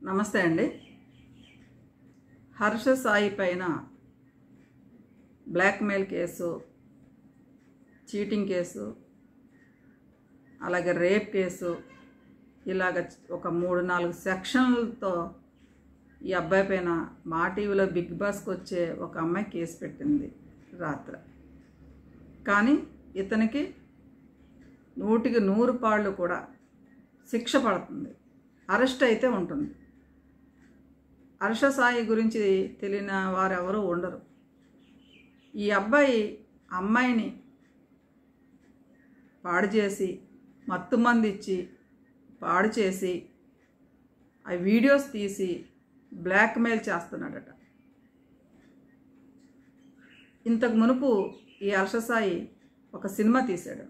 నమస్తే అండి హర్ష సాయి పైన బ్లాక్మెయిల్ కేసు చీటింగ్ కేసు అలాగే రేప్ కేసు ఇలాగ ఒక మూడు నాలుగు సెక్షన్లతో ఈ అబ్బాయి పైన మా టీవీలో బిగ్ బాస్కి వచ్చే ఒక అమ్మాయి కేసు పెట్టింది రాత్రి కానీ ఇతనికి నూటికి నూరు పాళ్ళు కూడా శిక్ష పడుతుంది అరెస్ట్ అయితే ఉంటుంది హర్ష సాయి గురించి తెలియని వారు ఎవరు ఉండరు ఈ అబ్బాయి అమ్మాయిని పాడు చేసి మత్తు మంది ఇచ్చి పాడు చేసి ఆ వీడియోస్ తీసి బ్లాక్మెయిల్ చేస్తున్నాడట ఇంతకు మునుపు ఈ హర్షసాయి ఒక సినిమా తీశాడు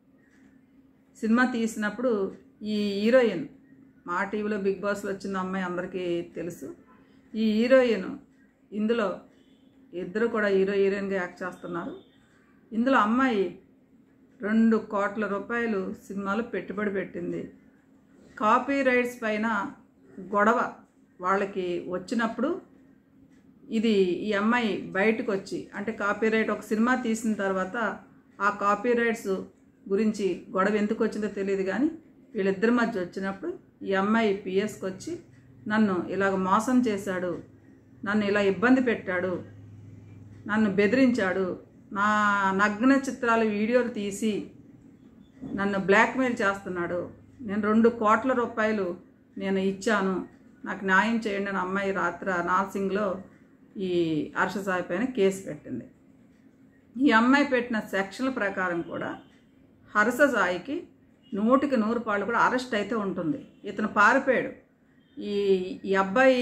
సినిమా తీసినప్పుడు ఈ హీరోయిన్ మా టీవీలో బిగ్ బాస్లో వచ్చిన అమ్మాయి అందరికీ తెలుసు ఈ హీరోయిన్ ఇందులో ఇద్దరు కూడా హీరో హీరోయిన్గా యాక్ట్ చేస్తున్నారు ఇందులో అమ్మాయి రెండు కోట్ల రూపాయలు సినిమాలో పెట్టుబడి పెట్టింది కాపీ రైట్స్ పైన గొడవ వాళ్ళకి వచ్చినప్పుడు ఇది ఈ అమ్మాయి బయటకు వచ్చి అంటే కాపీ రైట్ ఒక సినిమా తీసిన తర్వాత ఆ కాపీ రైట్స్ గురించి గొడవ ఎందుకు వచ్చిందో తెలియదు కానీ వీళ్ళిద్దరి మధ్య వచ్చినప్పుడు ఈ అమ్మాయి పిఎస్కి వచ్చి నన్ను ఇలాగ మోసం చేశాడు నన్ను ఇలా ఇబ్బంది పెట్టాడు నన్ను బెదిరించాడు నా నగ్న చిత్రాలు వీడియోలు తీసి నన్ను బ్లాక్మెయిల్ చేస్తున్నాడు నేను రెండు కోట్ల రూపాయలు నేను ఇచ్చాను నాకు న్యాయం చేయండి అని అమ్మాయి రాత్రి నార్సింగ్లో ఈ హర్ష సాయి పైన కేసు పెట్టింది ఈ అమ్మాయి పెట్టిన సెక్షన్ల ప్రకారం కూడా హర్ష సాయికి నూటికి నూరు పాళ్ళు కూడా అరెస్ట్ అయితే ఉంటుంది ఇతను పారిపోయాడు ఈ ఈ అబ్బాయి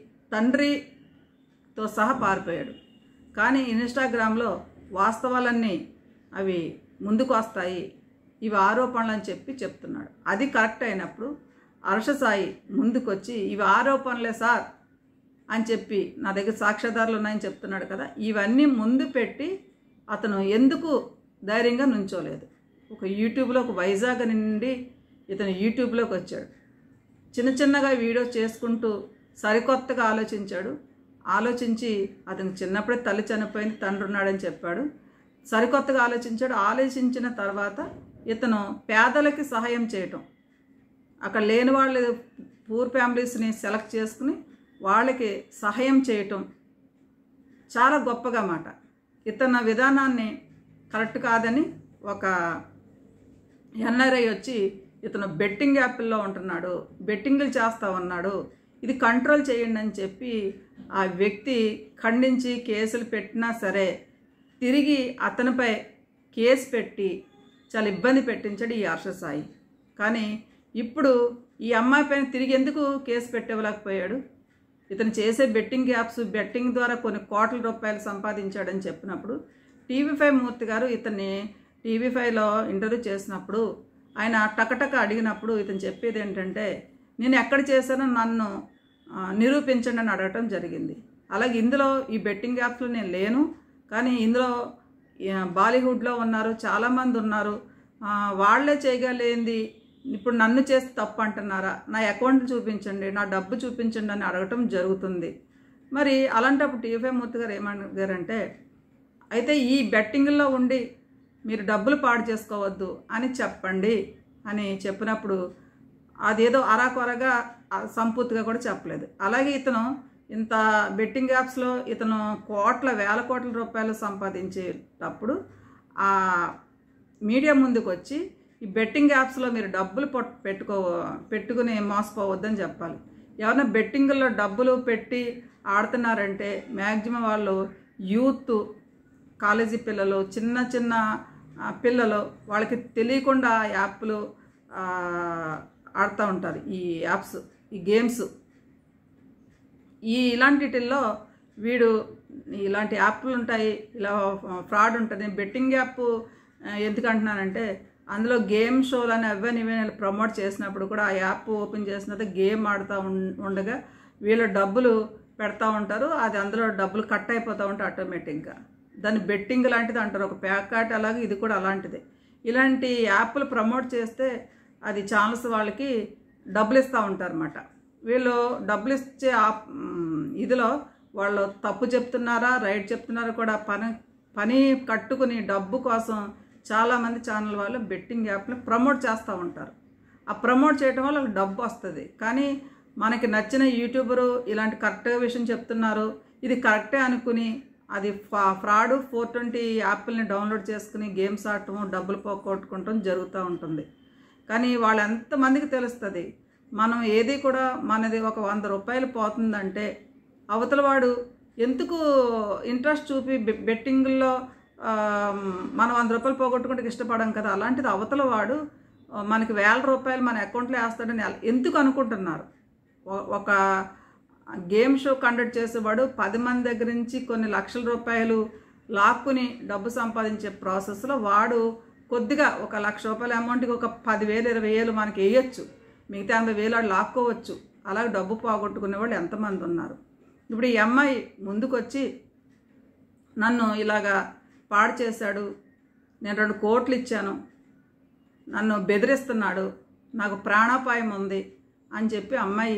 తండ్రితో సహా పారిపోయాడు కానీ ఇన్స్టాగ్రామ్లో వాస్తవాలన్నీ అవి ముందుకు వస్తాయి ఇవి ఆరోపణలు అని చెప్పి చెప్తున్నాడు అది కరెక్ట్ అయినప్పుడు హర్ష సాయి ముందుకొచ్చి ఇవి ఆరోపణలే సార్ అని చెప్పి నా దగ్గర సాక్ష్యాధారాలు ఉన్నాయని చెప్తున్నాడు కదా ఇవన్నీ ముందు పెట్టి అతను ఎందుకు ధైర్యంగా నుంచోలేదు ఒక యూట్యూబ్లో ఒక వైజాగ్ నుండి ఇతను యూట్యూబ్లోకి వచ్చాడు చిన్న చిన్నగా వీడియో చేసుకుంటూ సరికొత్తగా ఆలోచించాడు ఆలోచించి అతను చిన్నప్పుడే తల్లి చనిపోయింది తండ్రి ఉన్నాడని చెప్పాడు సరికొత్తగా ఆలోచించాడు ఆలోచించిన తర్వాత ఇతను పేదలకి సహాయం చేయటం అక్కడ లేని వాళ్ళు పూర్ ఫ్యామిలీస్ని సెలెక్ట్ చేసుకుని వాళ్ళకి సహాయం చేయటం చాలా గొప్పగా మాట ఇతన విధానాన్ని కరెక్ట్ కాదని ఒక ఎన్ఆర్ఐ వచ్చి ఇతను బెట్టింగ్ యాప్ల్లో ఉంటున్నాడు బెట్టింగ్లు చేస్తా ఉన్నాడు ఇది కంట్రోల్ చేయండి అని చెప్పి ఆ వ్యక్తి ఖండించి కేసులు పెట్టినా సరే తిరిగి అతనిపై కేసు పెట్టి చాలా ఇబ్బంది పెట్టించాడు ఈ హర్ష సాయి కానీ ఇప్పుడు ఈ అమ్మాయి పైన తిరిగి ఎందుకు కేసు పెట్టివ్వలేకపోయాడు ఇతను చేసే బెట్టింగ్ యాప్స్ బెట్టింగ్ ద్వారా కొన్ని కోట్ల రూపాయలు సంపాదించాడని చెప్పినప్పుడు టీవీ ఫైవ్ మూర్తి గారు ఇతన్ని టీవీ ఫైవ్లో ఇంటర్వ్యూ చేసినప్పుడు ఆయన టకటక అడిగినప్పుడు ఇతను చెప్పేది ఏంటంటే నేను ఎక్కడ చేశానో నన్ను ఆ, నిరూపించండి అని అడగటం జరిగింది అలాగే ఇందులో ఈ బెట్టింగ్ యాప్స్లో నేను లేను కానీ ఇందులో ఆ, బాలీవుడ్లో ఉన్నారు చాలామంది ఉన్నారు ఆ, వాళ్ళే చేయగలేంది ఇప్పుడు నన్ను చేసి తప్పు అంటున్నారా నా అకౌంట్ చూపించండి నా డబ్బు చూపించండి అని అడగటం జరుగుతుంది మరి అలాంటప్పుడు టీవీ మూర్తి గారు ఏమడిగారంటే అయితే ఈ బెట్టింగ్లో ఉండి మీరు డబ్బులు పాడు చేసుకోవద్దు అని చెప్పండి అని చెప్పినప్పుడు అదేదో అరాకొరగా ఆ, సంపూర్తిగా కూడా చెప్పలేదు అలాగే ఇతను ఇంత బెట్టింగ్ యాప్స్లో ఇతను కోట్ల వేల కోట్ల రూపాయలు సంపాదించేటప్పుడు ఆ మీడియా ముందుకు వచ్చి ఈ బెట్టింగ్ యాప్స్లో మీరు డబ్బులు పొట్ పెట్టుకో పెట్టుకుని మోసపోవద్దని చెప్పాలి ఎవరైనా బెట్టింగ్లో డబ్బులు పెట్టి ఆడుతున్నారంటే మ్యాక్సిమం వాళ్ళు యూత్ కాలేజీ పిల్లలు చిన్న చిన్న ఆ, పిల్లలు వాళ్ళకి తెలియకుండా ఆ యాప్లు ఆ, ఆడుతూ ఉంటారు ఈ యాప్స్ ఈ గేమ్స్ ఈ ఇలాంటిలో వీడు ఇలాంటి యాప్లు ఉంటాయి ఇలా ఫ్రాడ్ ఉంటుంది బెట్టింగ్ యాప్ ఆ, ఎందుకు అంటున్నానంటే అందులో గేమ్ షోలు అని అవన్నీ ఇవన్నీ ప్రమోట్ చేసినప్పుడు కూడా ఆ యాప్ ఓపెన్ చేసినది గేమ్ ఆడుతూ ఉం- ఉండగా వీళ్ళు డబ్బులు పెడతా ఉంటారు అది అందులో డబ్బులు కట్ అయిపోతూ ఉంటాయి ఆటోమేటిక్గా దాన్ని బెట్టింగ్ లాంటిది అంటారు ఒక ప్యాకెట్ అలాగే ఇది కూడా అలాంటిదే ఇలాంటి యాప్లు ప్రమోట్ చేస్తే అది ఛానల్స్ వాళ్ళకి డబ్బులు ఇస్తూ ఉంటారన్నమాట వీళ్ళు డబ్బులు ఇచ్చే ఆప్- మ్, ఇదిలో వాళ్ళు తప్పు చెప్తున్నారా రైట్ చెప్తున్నారా కూడా పని పని కట్టుకుని డబ్బు కోసం చాలామంది ఛానల్ వాళ్ళు బెట్టింగ్ యాప్ని ప్రమోట్ చేస్తూ ఉంటారు ఆ ప్రమోట్ చేయడం వల్ల వాళ్ళకి డబ్బు వస్తుంది కానీ మనకి నచ్చిన యూట్యూబరు ఇలాంటి కరెక్ట్ విషయం చెప్తున్నారు ఇది కరెక్టే అనుకుని అది ఫా ఫ్రాడ్ ఫోర్ ట్వంటీ యాప్ని డౌన్లోడ్ చేసుకుని గేమ్స్ ఆడటం డబ్బులు పోగొట్టుకుంటాం జరుగుతూ ఉంటుంది కానీ వాళ్ళు ఎంతమందికి తెలుస్తుంది మనం ఏది కూడా మనది ఒక వంద రూపాయలు పోతుందంటే అవతల వాడు ఎందుకు ఇంట్రెస్ట్ చూపి బె- బెట్టింగ్లో ఆ, మనం వంద రూపాయలు పోగొట్టుకుంటే ఇష్టపడం కదా అలాంటిది అవతల వాడు ఆ, మనకి వేల రూపాయలు మన అకౌంట్లో వేస్తాడని ఎల- ఎందుకు అనుకుంటున్నారు ఒ- ఒక గేమ్ షో కండక్ట్ చేసేవాడు పది మంది దగ్గర నుంచి కొన్ని లక్షల రూపాయలు లాక్కుని డబ్బు సంపాదించే ప్రాసెస్లో వాడు కొద్దిగా ఒక లక్ష రూపాయల అమౌంట్కి ఒక పదివేలు ఇరవై వేలు మనకి వేయచ్చు మిగతా ఎనభై వేలు వాడు లాక్కోవచ్చు అలాగే డబ్బు పోగొట్టుకునే వాళ్ళు ఎంతమంది ఉన్నారు ఇప్పుడు ఈ అమ్మాయి ముందుకొచ్చి నన్ను ఇలాగా పాడు చేశాడు నేను రెండు కోట్లు ఇచ్చాను నన్ను బెదిరిస్తున్నాడు నాకు ప్రాణాపాయం ఉంది అని చెప్పి అమ్మాయి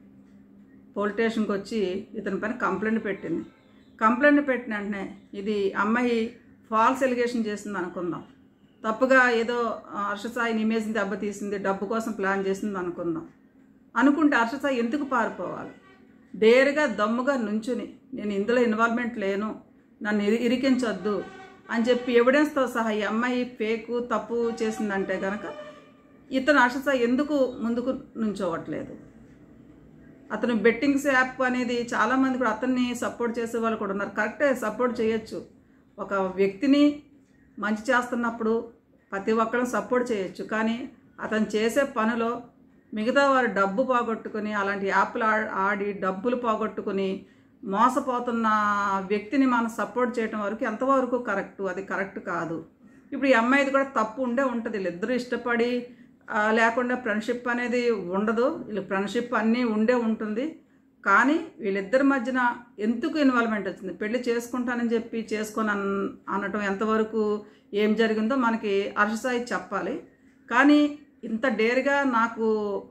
పోలీస్ స్టేషన్కి వచ్చి ఇతని పైన కంప్లైంట్ పెట్టింది కంప్లైంట్ పెట్టిన వెంటనే ఇది అమ్మాయి ఫాల్స్ ఎలిగేషన్ చేసింది అనుకుందాం తప్పుగా ఏదో ఆ, హర్షసాయిని ఇమేజ్ని దెబ్బతీసింది డబ్బు కోసం ప్లాన్ చేసింది అనుకుందాం అనుకుంటే హర్షసాయి ఎందుకు పారిపోవాలి డేరుగా దమ్ముగా నుంచుని నేను ఇందులో ఇన్వాల్వ్మెంట్ లేను నన్ను ఇరి ఇరికించొద్దు అని చెప్పి ఎవిడెన్స్తో సహా ఈ అమ్మాయి ఫేకు తప్పు చేసిందంటే కనుక ఇతను హర్షసాయి ఎందుకు ముందుకు నుంచోవట్లేదు అతను బెట్టింగ్స్ యాప్ అనేది చాలామంది కూడా అతన్ని సపోర్ట్ చేసే వాళ్ళు కూడా ఉన్నారు కరెక్టే సపోర్ట్ చేయొచ్చు ఒక వ్యక్తిని మంచి చేస్తున్నప్పుడు ప్రతి ఒక్కరు సపోర్ట్ చేయొచ్చు కానీ అతను చేసే పనిలో మిగతా వారు డబ్బు పోగొట్టుకుని అలాంటి యాప్లు ఆ- ఆడి డబ్బులు పోగొట్టుకుని మోసపోతున్న వ్యక్తిని మనం సపోర్ట్ చేయడం వరకు ఎంతవరకు కరెక్ట్ అది కరెక్ట్ కాదు ఇప్పుడు ఈ అమ్మాయిది కూడా తప్పు ఉండే ఉంటుంది వీళ్ళిద్దరూ ఇష్టపడి ఆ, లేకుండా ఫ్రెండ్షిప్ అనేది ఉండదు వీళ్ళ ఫ్రెండ్షిప్ అన్నీ ఉండే ఉంటుంది కానీ వీళ్ళిద్దరి మధ్యన ఎందుకు ఇన్వాల్వ్మెంట్ వచ్చింది పెళ్లి చేసుకుంటానని చెప్పి చేసుకొని అన్ అనటం ఎంతవరకు ఏం జరిగిందో మనకి హర్షసాయి చెప్పాలి కానీ ఇంత డేర్గా నాకు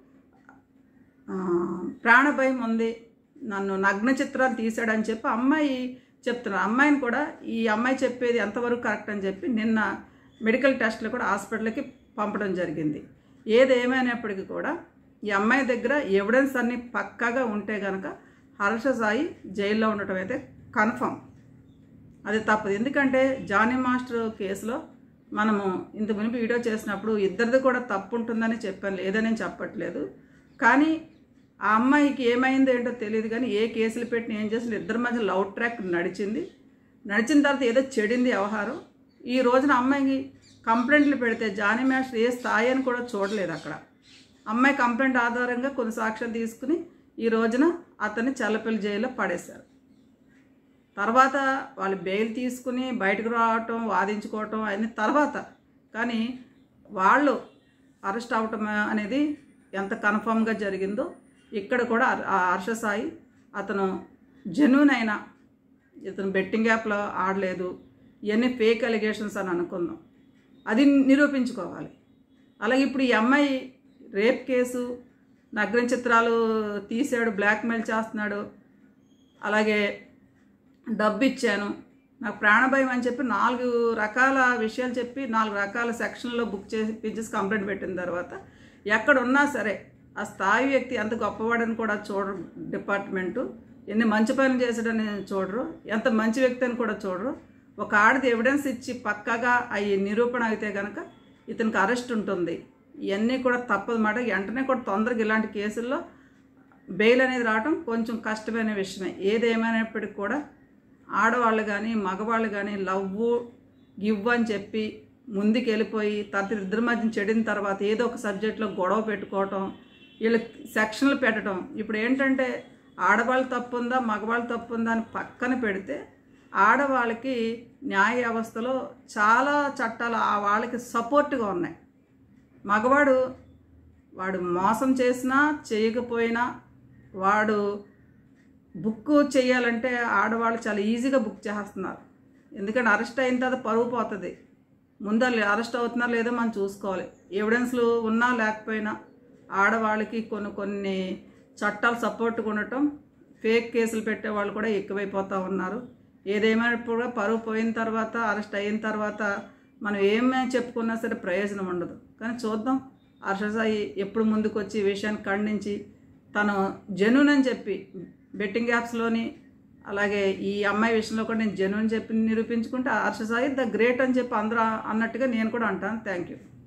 ఆ, ప్రాణభయం ఉంది నన్ను నగ్న చిత్రాలు తీశాడని చెప్పి అమ్మాయి చెప్తున్నారు అమ్మాయిని కూడా ఈ అమ్మాయి చెప్పేది ఎంతవరకు కరెక్ట్ అని చెప్పి నిన్న మెడికల్ టెస్ట్లు కూడా హాస్పిటల్కి పంపడం జరిగింది ఏది ఏమైనప్పటికీ కూడా ఈ అమ్మాయి దగ్గర ఎవిడెన్స్ అన్నీ పక్కాగా ఉంటే కనుక హర్ష సాయి జైల్లో ఉండటం అయితే కన్ఫర్మ్ అది తప్పదు ఎందుకంటే జానీ మాస్టర్ కేసులో మనము ఇంత మునిపి వీడియో చేసినప్పుడు ఇద్దరిది కూడా తప్పు ఉంటుందని చెప్పాను లేదని చెప్పట్లేదు కానీ ఆ అమ్మాయికి ఏమైందో ఏంటో తెలియదు కానీ ఏ కేసులు పెట్టిన ఏం చేసిన ఇద్దరి మధ్య లవ్ ట్రాక్ నడిచింది నడిచిన తర్వాత ఏదో చెడింది వ్యవహారం ఈ రోజున అమ్మాయికి కంప్లైంట్లు పెడితే జానీ మాస్టర్ ఏ స్థాయి అని కూడా చూడలేదు అక్కడ అమ్మాయి కంప్లైంట్ ఆధారంగా కొన్ని సాక్ష్యాలు తీసుకుని ఈ రోజున అతన్ని చల్లపల్లి జైల్లో పడేశారు తర్వాత వాళ్ళు బెయిల్ తీసుకుని బయటకు రావటం వాదించుకోవటం అన్ని తర్వాత కానీ వాళ్ళు అరెస్ట్ అవటం అనేది ఎంత కన్ఫామ్గా జరిగిందో ఇక్కడ కూడా ఆ- ఆ హర్ష సాయి అతను జెన్యున్ అయినా ఇతను బెట్టింగ్ యాప్లో ఆడలేదు ఇవన్నీ ఫేక్ అలిగేషన్స్ అని అనుకుందాం అది నిరూపించుకోవాలి అలాగే ఇప్పుడు ఈ అమ్మాయి రేప్ కేసు నగ్న చిత్రాలు తీసాడు బ్లాక్మెయిల్ చేస్తున్నాడు అలాగే డబ్బు ఇచ్చాను నాకు ప్రాణభయం అని చెప్పి నాలుగు రకాల విషయాలు చెప్పి నాలుగు రకాల సెక్షన్లో బుక్ చేసి పిచ్చేసి కంప్లైంట్ పెట్టిన తర్వాత ఎక్కడ ఉన్నా సరే ఆ స్థాయి వ్యక్తి ఎంత గొప్పవాడని కూడా చూడరు డిపార్ట్మెంటు ఎన్ని మంచి పనులు చేసాడని చూడరు ఎంత మంచి వ్యక్తి అని కూడా చూడరు ఒక ఆడది ఎవిడెన్స్ ఇచ్చి పక్కాగా అవి నిరూపణ అయితే కనుక ఇతనికి అరెస్ట్ ఉంటుంది ఇవన్నీ కూడా తప్పదు మాట వెంటనే కూడా తొందరగా ఇలాంటి కేసుల్లో బెయిల్ అనేది రావడం కొంచెం కష్టమైన విషయమే ఏదేమైనప్పటికీ కూడా ఆడవాళ్ళు కానీ మగవాళ్ళు కానీ లవ్వు గివ్ అని చెప్పి ముందుకు వెళ్ళిపోయి తర్వాత ఇద్దరి మధ్య చెడిన తర్వాత ఏదో ఒక సబ్జెక్ట్లో గొడవ పెట్టుకోవటం వీళ్ళు సెక్షన్లు పెట్టడం ఇప్పుడు ఏంటంటే ఆడవాళ్ళు తప్పు ఉందా మగవాళ్ళు తప్పు ఉందా అని పక్కన పెడితే ఆడవాళ్ళకి న్యాయ వ్యవస్థలో చాలా చట్టాలు ఆ వాళ్ళకి సపోర్ట్గా ఉన్నాయి మగవాడు వాడు మోసం చేసినా చేయకపోయినా వాడు బుక్ చేయాలంటే ఆడవాళ్ళు చాలా ఈజీగా బుక్ చేస్తున్నారు ఎందుకంటే అరెస్ట్ అయిన తర్వాత పరువు పోతుంది ముందు వాళ్ళు అరెస్ట్ అవుతున్నారో లేదో మనం చూసుకోవాలి ఎవిడెన్స్లు ఉన్నా లేకపోయినా ఆడవాళ్ళకి కొన్ని కొన్ని చట్టాలు సపోర్ట్గా ఉండటం ఫేక్ కేసులు పెట్టే వాళ్ళు కూడా ఎక్కువైపోతూ ఉన్నారు ఏదేమైనప్పుడు కూడా పరువు పోయిన తర్వాత అరెస్ట్ అయిన తర్వాత మనం ఏమే చెప్పుకున్నా సరే ప్రయోజనం ఉండదు కానీ చూద్దాం హర్షసాయి ఎప్పుడు ముందుకు వచ్చి ఈ విషయాన్ని ఖండించి తను జెన్యున్ అని చెప్పి బెట్టింగ్ యాప్స్లోని అలాగే ఈ అమ్మాయి విషయంలో కూడా నేను జెన్యున్ చెప్పి నిరూపించుకుంటే హర్షసాయి ద గ్రేట్ అని చెప్పి అందరూ అన్నట్టుగా నేను కూడా అంటాను థ్యాంక్ యూ